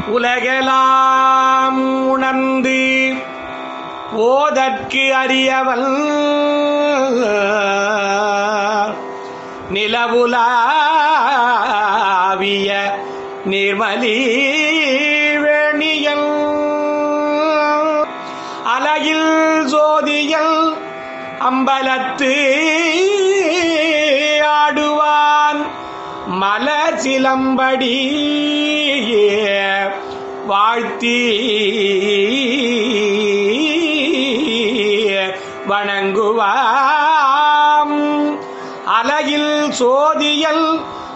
உலகெலாம் உணர்ந்து ஓதற்கு அறியவன் நிலவுலாவிய நிர்மலி வேணியல் அலையில் ஜோதியல் அம்பலத்து ஆடுவான் மலர் சிலம்படி வாழ்த்தி வணங்குவாம் அலையில் சோதியல்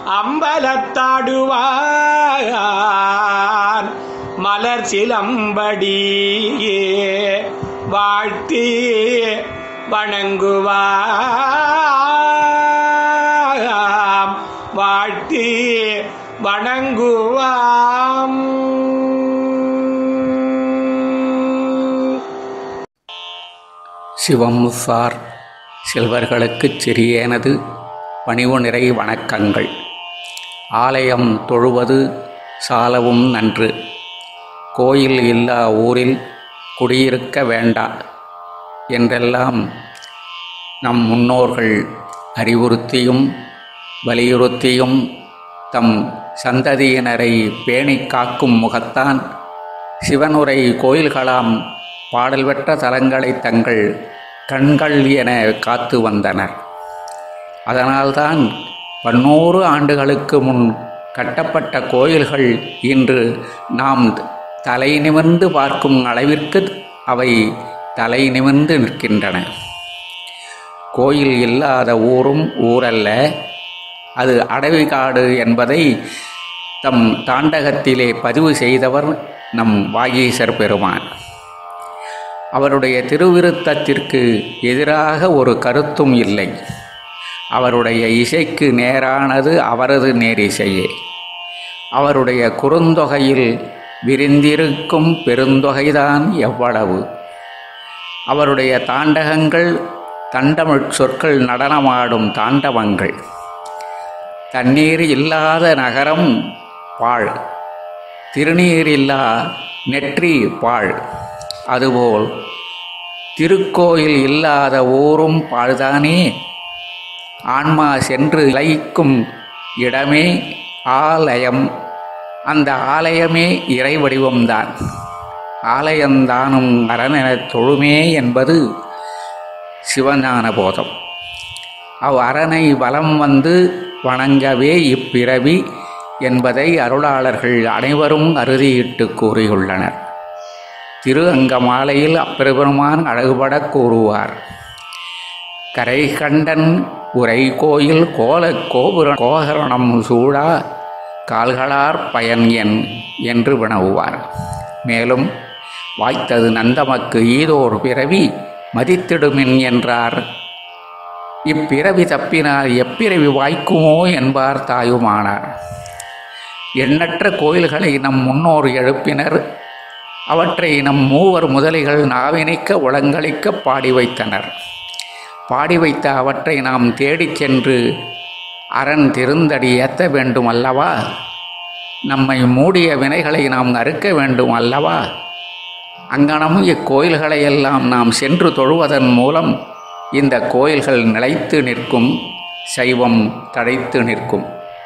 அம்பலத்தாடுவான் மலர் சிலம்படியே வாழ்த்தி வணங்குவாம் வாழ்த்தி வணங்குவாம் சிவம் சார் செல்வர்களுக்குச் சிறியேனது பணிவு நிறை வணக்கங்கள் ஆலயம் தொழுவது சாலவும் நன்று கோயில் இல்லா ஊரில் குடியிருக்க வேண்டா என்றெல்லாம் நம் முன்னோர்கள் அறிவுறுத்தியும் வலியுறுத்தியும் தம் சந்ததியினரை பேணிக் காக்கும் முகத்தான் சிவனுரை கோயில்களாம் பாடல் பெற்ற தலங்களை தங்கள் கண்கள் என காத்து வந்தனர் அதனால்தான் பன்னூறு ஆண்டுகளுக்கு முன் கட்டப்பட்ட கோயில்கள் இன்று நாம் தலை நிமிர்ந்து பார்க்கும் அளவிற்கு அவை தலை நிமிர்ந்து நிற்கின்றன கோயில் இல்லாத ஊரும் ஊரல்ல அது அடவிகாடு என்பதை தம் தாண்டகத்திலே பதிவு செய்தவர் நம் வாகீசர் பெருமான் அவருடைய திருவிருத்தத்திற்கு எதிராக ஒரு கருத்தும் இல்லை அவருடைய இசைக்கு நேரானது அவரது நேரிசையே அவருடைய குறுந்தொகையில் விரிந்திருக்கும் பெருந்தொகைதான் எவ்வளவு அவருடைய தாண்டகங்கள் தண்டமிழ் சொற்கள் நடனமாடும் தாண்டவங்கள் தண்ணீர் இல்லாத நகரம் பாழ் திருநீர் இல்லா நெற்றி பாழ் அதுபோல் திருக்கோயில் இல்லாத ஊரும் பாழ்தானே ஆன்மா சென்று லயிக்கும் இடமே ஆலயம் அந்த ஆலயமே இறை வடிவம்தான் ஆலயந்தானும் அரணெனத் தொழுமே என்பது சிவஞான போதம் அவ் அரணை வலம் வந்து வணங்கவே இப்பிறவி என்பதை அருளாளர்கள் அனைவரும் அறுதியிட்டு கூறியுள்ளனர் திரு அங்கமாலையில் அப்பெருமான் அழகுபட கூறுவார் கரை கண்டன் உரை கோயில் கோல கோபுர கோகரணம் சூடா கால்களார் பயன் என் என்று வினவுவார் மேலும் வாய்த்தது நந்தமக்கு ஈதோர் பிறவி மதித்திடுமின் என்றார் இப்பிறவி தப்பினால் எப்பிறவி வாய்க்குமோ என்பார் தாயுமானார் எண்ணற்ற கோயில்களை நம் முன்னோர் எழுப்பினர் அவற்றை நம் மூவர் முதலிகள் நாவினிக்க உளங்களிக்க பாடி வைத்தனர் பாடி வைத்த அவற்றை நாம் தேடிச் சென்று அரண் திருந்தடி ஏத்த வேண்டும் அல்லவா நம்மை மூடிய வினைகளை நாம் அறுக்க வேண்டும் அல்லவா அங்கனம் இக்கோயில்களையெல்லாம் நாம் சென்று தொழுவதன் மூலம் இந்த கோயில்கள் நிலைத்து நிற்கும் சைவம் தழைத்து நிற்கும்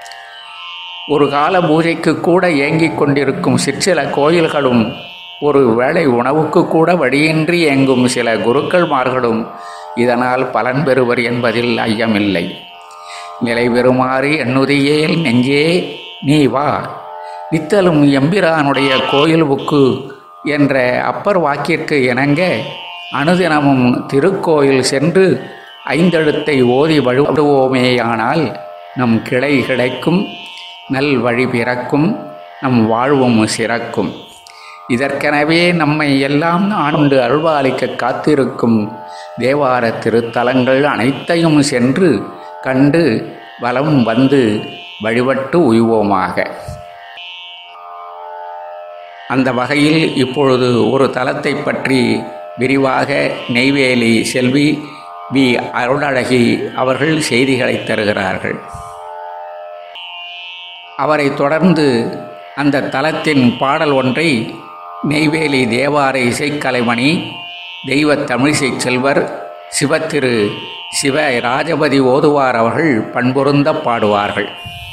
ஒரு கால பூஜைக்கு கூட ஏங்கிக் கொண்டிருக்கும் சிற்சில கோயில்களும் ஒரு வேளை உணவுக்கு கூட வழியின்றி இயங்கும் சில குருக்கள்மார்களும் இதனால் பலன் பெறுவர் என்பதில் ஐயமில்லை நிலை பெறுமாறு எண்ணுதியேல் நெஞ்சே நீ வா நித்தலும் எம்பிரானுடைய கோயில் புக்கு என்ற அப்பர் வாக்கிற்கு இணங்க அனுதினமும் திருக்கோயில் சென்று ஐந்தெழுத்தை ஓதி வழிபடுவோமேயானால் நம் கிளை கிடைக்கும் நல் வழி பிறக்கும் நம் வாழ்வும் சிறக்கும் இதற்கெனவே நம்மை எல்லாம் ஆண்டு அருள்வாளிக்க காத்திருக்கும் தேவார திருத்தலங்கள் அனைத்தையும் சென்று கண்டு வலம் வந்து வழிபட்டு உய்வோமாக அந்த வகையில் இப்பொழுது ஒரு தலத்தை பற்றி விரிவாக நெய்வேலி செல்வி வி அருளழகி அவர்கள் செய்திகளை தருகிறார்கள் அவரை தொடர்ந்து அந்த தலத்தின் பாடல் ஒன்றை நெய்வேலி தேவார இசைக்கலைமணி தெய்வ தமிழிசை செல்வர் சிவத்திரு சிவ ராஜபதி ஓதுவார் அவர்கள் பண்பொருந்த பாடுவார்கள்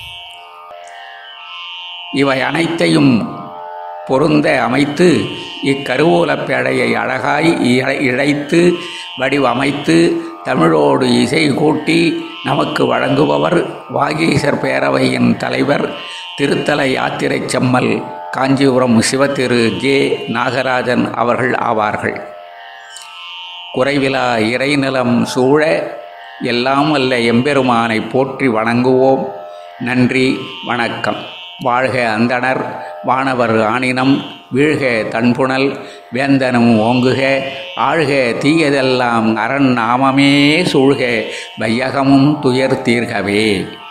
இவை அனைத்தையும் பொருந்த அமைத்து இக்கருவூலப் பேழையை அழகாய் இழை- இழைத்து வடிவமைத்து தமிழோடு இசை கூட்டி நமக்கு வழங்குபவர் வாகீசர் பேரவையின் தலைவர் திருத்தல யாத்திரை செம்மல் காஞ்சிபுரம் சிவத்திரு ஜே நாகராஜன் அவர்கள் ஆவார்கள் குறைவிலா இறைநிலம் சூழ எல்லாம் அல்ல எம்பெருமானை போற்றி வணங்குவோம் நன்றி வணக்கம் வாழ்க அந்தணர் வானவர் ஆணினம் வீழ்க தன்புணல் வேந்தனும் ஓங்குக ஆழ்க தீயதெல்லாம் அரண் நாமமே சூழ்க வையகமும் துயர் தீர்கவே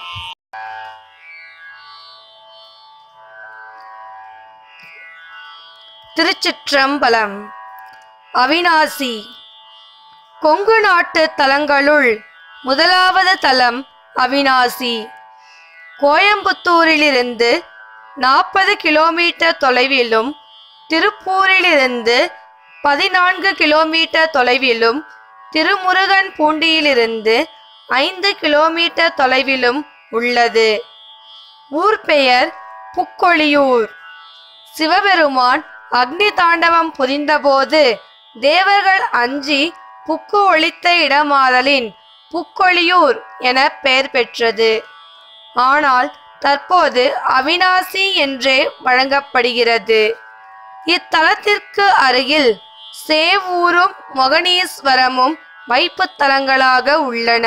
திருச்சிற்றம்பலம் அவிநாசி கொங்கு நாட்டு தலங்களுள் முதலாவது தலம் அவிநாசி கோயம்புத்தூரிலிருந்து நாற்பது கிலோமீட்டர் தொலைவிலும் திருப்பூரிலிருந்து பதினான்கு கிலோமீட்டர் தொலைவிலும் திருமுருகன் பூண்டியிலிருந்து ஐந்து கிலோமீட்டர் தொலைவிலும் உள்ளது ஊர் பெயர் புக்கொழியூர் சிவபெருமான் அக்னி தாண்டவம் புரிந்தபோது தேவர்கள் அஞ்சி புக்கு ஒளித்த இடமாதலின் புக்கொழியூர் என பெயர் பெற்றது ஆனால் தற்போது அவிநாசி என்றே வழங்கப்படுகிறது இத்தலத்திற்கு அருகில் சேவூரும் மொகனீஸ்வரமும் வைப்புத் தலங்களாக உள்ளன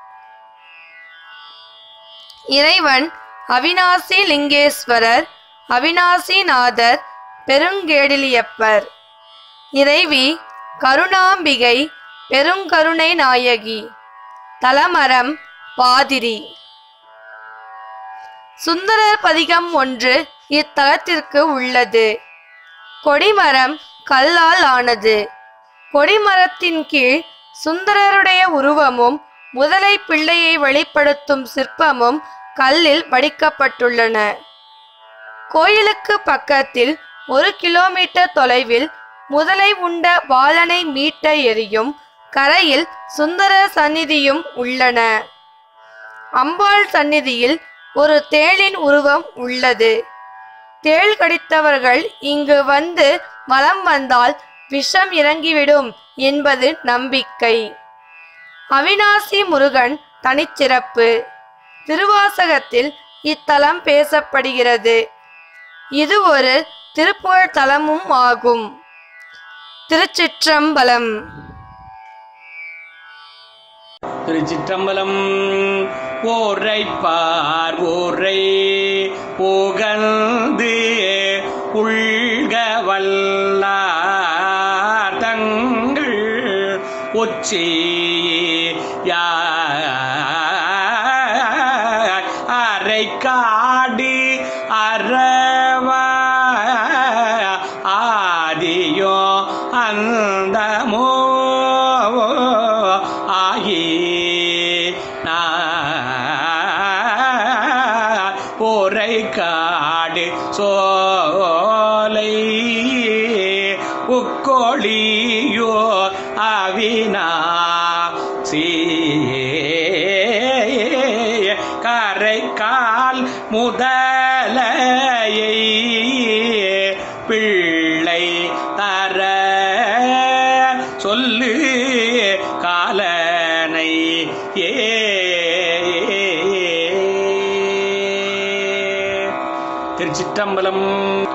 இறைவன் அவிநாசி லிங்கேஸ்வரர் அவிநாசிநாதர் பெருங்கேடிலியப்பர் இறைவி கருணாம்பிகை பெருங்கருணை நாயகி தலமரம் பாதிரி சுந்தரர் பதிகம் ஒன்று இத்தலத்திற்கு உள்ளது கொடிமரம் கல்லால் ஆனது கொடிமரத்தின் கீழ் சுந்தரருடைய உருவமும் முதலை பிள்ளையை வெளிப்படுத்தும் சிற்பமும் கல்லில் வடிக்கப்பட்டுள்ளன கோயிலுக்கு பக்கத்தில் ஒரு கிலோமீட்டர் தொலைவில் முதலை உண்ட பாலனை மீட்ட எரியும் கரையில் சுந்தர சந்நிதியும் உள்ளன அம்பாள் சந்நிதியில் ஒரு தேளின் உருவம் உள்ளது தேள் கடித்தவர்கள் இங்கு வந்து வலம் வந்தால் விஷம் இறங்கிவிடும் என்பது நம்பிக்கை அவிநாசி முருகன் தனிச்சிறப்பு திருவாசகத்தில் இத்தலம் பேசப்படுகிறது இது ஒரு திருப்புகழ் தலமும் ஆகும் திருச்சிற்றம்பலம் திருச்சிற்றம்பலம் ஓரை பார் ஓரை புகழ்ந்து உள்க வல்லார் தங்கள் ஒச்சி அரை காடு அறவ ஆதியோ அந்தமோ ஆகி ஒரை காடு சோலை உக்கோழியோ அவினா கரை கால் முதலையை பிள்ளை தர சொல்லு காலனை ஏ திருச்சிற்றம்பலம்